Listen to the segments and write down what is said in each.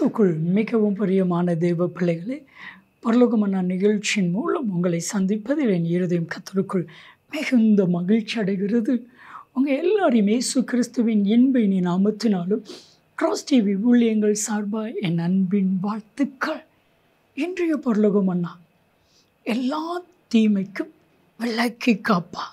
கிறிஸ்துக்குள் மிகவும் பிரியமான தேவ பிள்ளைகளே பரலோகமன்னா நிகழ்ச்சியின் மூலம் உங்களை சந்திப்பதில் என் இருதயம் கத்தருக்குள் மிகுந்த மகிழ்ச்சி அடைகிறது உங்கள் எல்லாரையும் இயேசு கிறிஸ்துவின் இன்பை நாமத்தினாலும் கிராஸ் டிவி ஊழியங்கள் சார்பாக என் அன்பின் வாழ்த்துக்கள் இன்றைய பரலோகம் அண்ணா எல்லா தீமைக்கும் விலக்கி காப்பா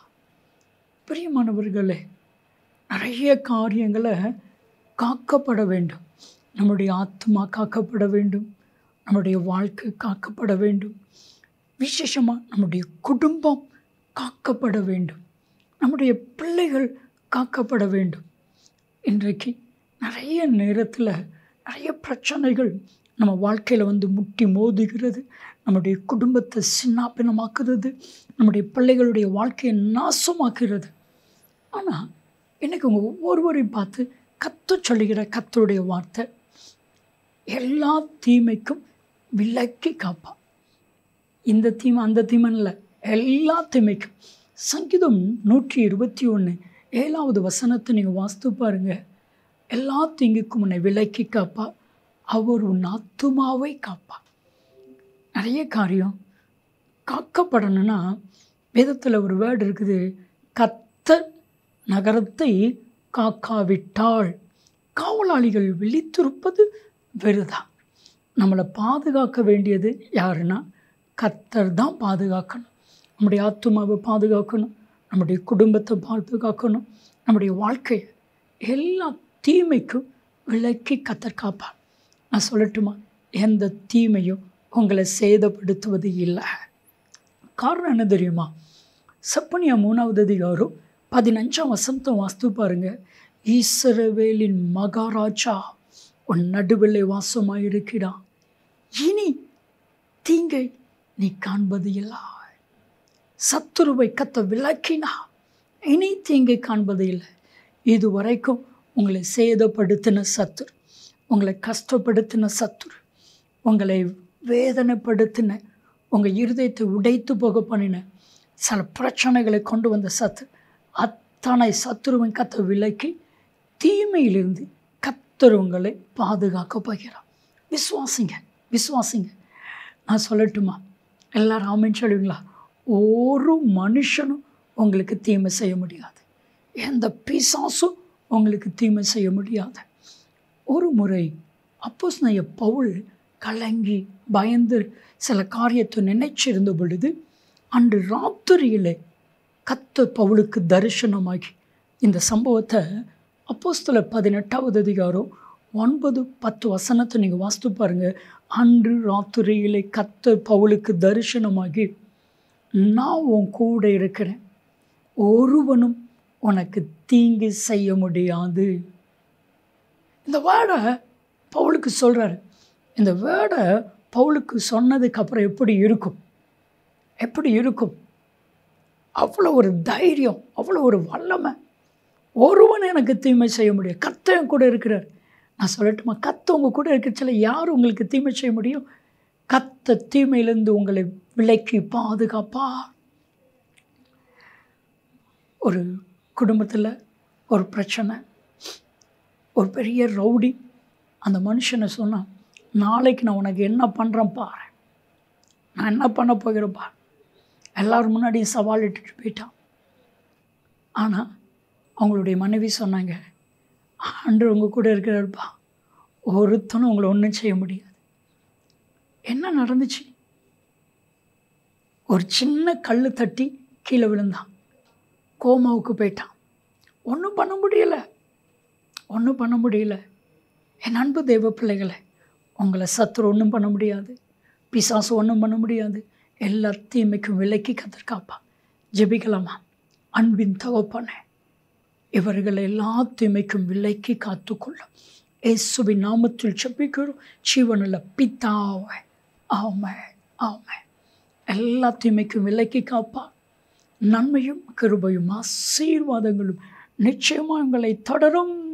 பிரியமானவர்களே நிறைய காரியங்களை காக்கப்பட வேண்டும் நம்முடைய ஆத்மா காக்கப்பட வேண்டும் நம்முடைய வாழ்க்கை காக்கப்பட வேண்டும் விசேஷமாக நம்முடைய குடும்பம் காக்கப்பட வேண்டும் நம்முடைய பிள்ளைகள் காக்கப்பட வேண்டும் இன்றைக்கு நிறைய நேரத்தில் நிறைய பிரச்சனைகள் நம்ம வாழ்க்கையில் வந்து முட்டி மோதுகிறது நம்முடைய குடும்பத்தை சின்னாப்பினமாக்குறது நம்முடைய பிள்ளைகளுடைய வாழ்க்கையை நாசமாக்குறது ஆனால் இன்றைக்கி உங்கள் ஒவ்வொருவரையும் பார்த்து கத்து சொல்லுகிற கத்தருடைய வார்த்தை எல்லா தீமைக்கும் விலக்கி காப்பா இந்த தீமை அந்த தீமை இல்லை எல்லா தீமைக்கும் சங்கீதம் நூற்றி இருபத்தி ஒன்று ஏழாவது வசனத்தை நீங்கள் வாஸ்து பாருங்க எல்லா தீங்குக்கும் உன்னை விலக்கி காப்பா அவர் உன் ஆத்துமாவை காப்பா நிறைய காரியம் காக்கப்படணும்னா வேதத்தில் ஒரு வேர்டு இருக்குது கத்தர் நகரத்தை காக்காவிட்டால் காவலாளிகள் விழித்திருப்பது வெறுதான் நம்மளை பாதுகாக்க வேண்டியது யாருன்னா கத்தர் தான் பாதுகாக்கணும் நம்முடைய ஆத்மாவை பாதுகாக்கணும் நம்முடைய குடும்பத்தை பாதுகாக்கணும் நம்முடைய வாழ்க்கையை எல்லா தீமைக்கும் விலக்கி கத்தர் காப்பார் நான் சொல்லட்டுமா எந்த தீமையும் உங்களை சேதப்படுத்துவது இல்லை காரணம் என்ன தெரியுமா சப்பனியா மூணாவது அதிகாரம் பதினஞ்சாம் வசந்தம் வாஸ்து பாருங்க ஈஸ்வரவேலின் மகாராஜா உன் நடுவில் வாசமாக இருக்கிறான் இனி தீங்கை நீ காண்பது இல்லை சத்துருவை கத்த விளக்கினா இனி தீங்கை காண்பது இல்லை இதுவரைக்கும் உங்களை சேதப்படுத்தின சத்துரு உங்களை கஷ்டப்படுத்தின சத்துரு உங்களை வேதனைப்படுத்தின உங்கள் இருதயத்தை உடைத்து போக பண்ணின சில பிரச்சனைகளை கொண்டு வந்த சத்து அத்தனை சத்துருவின் கத்த விலக்கி தீமையிலிருந்து கத்தர் உங்களை பாதுகாக்க போகிறார் விசுவாசிங்க விசுவாசிங்க நான் சொல்லட்டுமா எல்லாரும் ஆமின்னு சொல்லுவீங்களா ஒரு மனுஷனும் உங்களுக்கு தீமை செய்ய முடியாது எந்த பிசாசும் உங்களுக்கு தீமை செய்ய முடியாது ஒரு முறை அப்போஸ் நைய பவுல் கலங்கி பயந்து சில காரியத்தை நினைச்சிருந்த பொழுது அன்று ராத்திரியிலே கத்த பவுலுக்கு தரிசனமாகி இந்த சம்பவத்தை அப்போஸ்தல பதினெட்டாவது அதிகாரம் ஒன்பது பத்து வசனத்தை நீங்கள் வாசித்து பாருங்கள் அன்று ராத்திரியிலே கத்த பவுலுக்கு தரிசனமாகி நான் உன் கூட இருக்கிறேன் ஒருவனும் உனக்கு தீங்கு செய்ய முடியாது இந்த வேர்டை பவுலுக்கு சொல்கிறாரு இந்த வேர்டை பவுலுக்கு சொன்னதுக்கு அப்புறம் எப்படி இருக்கும் எப்படி இருக்கும் அவ்வளோ ஒரு தைரியம் அவ்வளோ ஒரு வல்லமை ஒருவன் எனக்கு தீமை செய்ய முடியும் கத்த என் கூட இருக்கிறார் நான் சொல்லட்டுமா கத்த உங்கள் கூட இருக்கிறச்சில யார் உங்களுக்கு தீமை செய்ய முடியும் கத்த தீமையிலேருந்து உங்களை விலக்கி பாதுகாப்பா ஒரு குடும்பத்தில் ஒரு பிரச்சனை ஒரு பெரிய ரவுடி அந்த மனுஷனை சொன்னான் நாளைக்கு நான் உனக்கு என்ன பண்ணுறேன் பாரு நான் என்ன பண்ண போகிறேன்ப்பா எல்லோரும் முன்னாடியும் சவால் இட்டுட்டு போயிட்டான் ஆனால் அவங்களுடைய மனைவி சொன்னாங்க ஆண்டு உங்கள் கூட இருக்கிறாருப்பா ஒருத்தனும் உங்களை ஒன்றும் செய்ய முடியாது என்ன நடந்துச்சு ஒரு சின்ன கல் தட்டி கீழே விழுந்தான் கோமாவுக்கு போயிட்டான் ஒன்றும் பண்ண முடியல ஒன்றும் பண்ண முடியல என் அன்பு தெய்வ பிள்ளைகளை உங்களை சத்துரு ஒன்றும் பண்ண முடியாது பிசாசு ஒன்றும் பண்ண முடியாது எல்லா தீமைக்கும் விலக்கி கத்திருக்காப்பா ஜெபிக்கலாமா அன்பின் தகப்பனே இவர்கள் எல்லா தீமைக்கும் விலக்கி காத்துக்கொள்ளும் இயேசுவின் நாமத்தில் செப்பிக்கிறோம் ஜீவனில் பித்தாவை ஆமை ஆமை எல்லா தீமைக்கும் விலக்கி காப்பா நன்மையும் கிருபையும் ஆசீர்வாதங்களும் நிச்சயமாக உங்களை தொடரும்